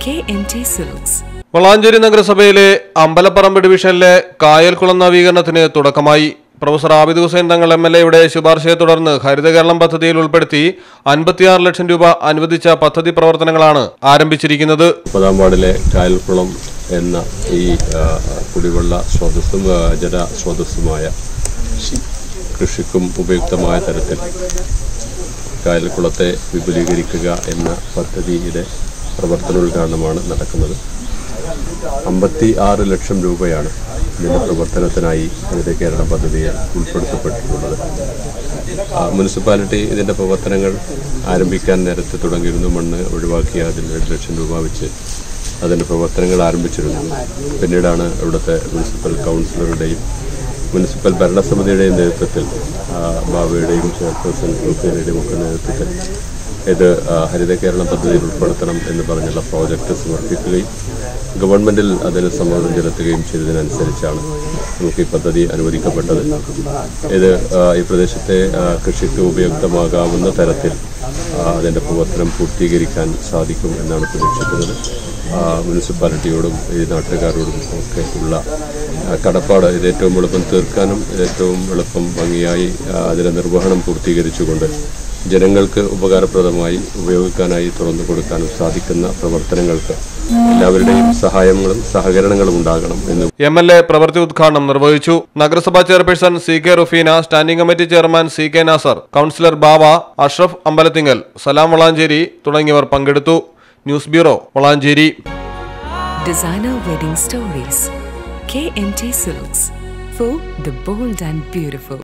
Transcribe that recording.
KMT Silks. Valanchery നഗരസഭയിലെ അമ്പലപ്പറമ്പ് ഡിവിഷനിലെ കായൽക്കുളം നവീകരണത്തിന് തുടക്കമായി പ്രൊഫസർ ആബിദ് ഹുസൈൻ തങ്ങൾ എം എൽ എയുടെ ശുപാർശയെ തുടർന്ന് ഹരിത കേരളം പദ്ധതിയിൽ ഉൾപ്പെടുത്തി അൻപത്തിയാറ് ലക്ഷം രൂപ അനുവദിച്ച പദ്ധതി പ്രവർത്തനങ്ങളാണ് ആരംഭിച്ചിരിക്കുന്നത് മുപ്പതാം വാർഡിലെ കായൽക്കുളം എന്ന ഈ ആ, കുടിവെള്ള സ്രോതസ്സും ആ, ജല സ്രോതസ്സുമായ കൃഷിക്കും ഉപയുക്തമായ തരത്തിൽ കായൽക്കുളത്തെ വിപുലീകരിക്കുക എന്ന പദ്ധതിയുടെ പ്രവർത്തനോദ്ഘാടനമാണ് നടക്കുന്നത് അമ്പത്തി ആറ് ലക്ഷം രൂപയാണ് ഇതിൻ്റെ പ്രവർത്തനത്തിനായി ഹരിത കേരള പദ്ധതിയിൽ ഉൾപ്പെടുത്തപ്പെട്ടിട്ടുള്ളത് ആ, മുനിസിപ്പാലിറ്റി ഇതിൻ്റെ പ്രവർത്തനങ്ങൾ ആരംഭിക്കാൻ നേരത്തെ തുടങ്ങിയിരുന്നു മണ്ണ് ഒഴിവാക്കി അതിൽ രണ്ട് ലക്ഷം രൂപ വെച്ച് അതിൻ്റെ പ്രവർത്തനങ്ങൾ ആരംഭിച്ചിരുന്നു പിന്നീടാണ് ഇവിടുത്തെ മുനിസിപ്പൽ കൗൺസിലറുടെയും മുനിസിപ്പൽ ഭരണസമിതിയുടെയും നേതൃത്വത്തിൽ ആ, ബാബയുടെയും ചെയർപേഴ്സൺ റുഫീനയുടെയും ഒക്കെ നേതൃത്വത്തിൽ ഇത് ആ, ഹരിത കേരളം പദ്ധതിയിൽ ഉൾപ്പെടുത്തണം എന്ന് പറഞ്ഞുള്ള പ്രോജക്റ്റ് സമർപ്പിക്കുകയും ഗവൺമെന്റിൽ അതിന് സമ്മർദ്ദം ചെലുത്തുകയും ചെയ്തതിനനുസരിച്ചാണ് നമുക്ക് ഈ പദ്ധതി അനുവദിക്കപ്പെട്ടത് ഇത് ആ, ഈ പ്രദേശത്തെ ആ, കൃഷിക്ക് ഉപയുക്തമാകാവുന്ന തരത്തിൽ ആ, അതിൻ്റെ പ്രവർത്തനം പൂർത്തീകരിക്കാൻ സാധിക്കും എന്നാണ് പ്രതീക്ഷിക്കുന്നത് ആ, മുനിസിപ്പാലിറ്റിയോടും ഈ നാട്ടുകാരോടും ഒക്കെ ഉള്ള ആ, കടപ്പാട് ഇത് ഏറ്റവും എളുപ്പം തീർക്കാനും ഇത് ഏറ്റവും എളുപ്പം ഭംഗിയായി ആ, അതിൻ്റെ നിർവഹണം പൂർത്തീകരിച്ചുകൊണ്ട് ജനങ്ങൾക്ക് ഉപകാരപ്രദമായി ഉപയോഗിക്കാനായി തുറന്നു കൊടുക്കാനും സാധിക്കുന്ന പ്രവർത്തനങ്ങൾക്ക് എല്ലാവരുടെയും സഹായങ്ങളും സഹകരണങ്ങളും ഉണ്ടാകണം എന്ന് എം എൽ എ പ്രവൃത്തി ഉദ്ഘാടനം നിർവഹിച്ചു നഗരസഭാ chairperson C K Rufeena standing committee chairman C K Nasar councillor Bava Ashraf Ambalathingal Salam Valanchery തുടങ്ങിയവർ പങ്കെടുത്തു news bureau Valanchery Designer Wedding Stories. KMT Silks. For the bold and beautiful.